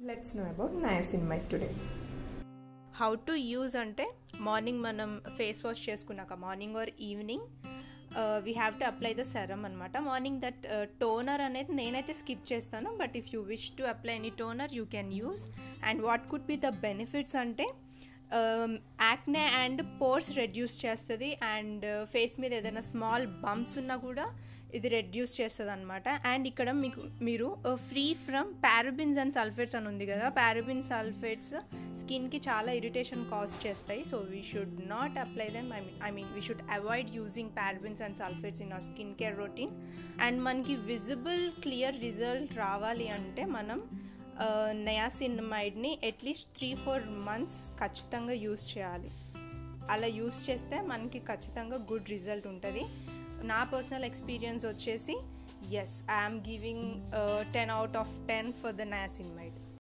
Let's know about niacinamide today. How to use అంటే morning మనం face wash చేసుకున్నాక morning or evening we have to apply the serum అనమాట morning that toner అనేది నేనైతే skip చేస్తాను but if you wish to apply any toner you can use and what could be the benefits అంటే acne and pores reduce చేస్తుంది and face మీద ఏదైనా small bumps ఉన్నా కూడా ఇది రెడ్యూస్ చేస్తుంది అనమాట అండ్ ఇక్కడ మీకు మీరు free from parabens and sulphates అని ఉంది కదా పారబిన్ సల్ఫేట్స్ స్కిన్కి చాలా ఇరిటేషన్ కాజ్ చేస్తాయి so we should not apply them I mean I mean we should avoid using parabens and sulphates in our skin care routine and మనకి visible clear result రావాలి అంటే మనం నయాసినమైడ్ని అట్లీస్ట్ త్రీ ఫోర్ మంత్స్ ఖచ్చితంగా use చేయాలి అలా use చేస్తే మనకి ఖచ్చితంగా గుడ్ రిజల్ట్ ఉంటుంది నా పర్సనల్ ఎక్స్పీరియన్స్ వచ్చేసి yes I'm giving ten out of ten for the niacinamide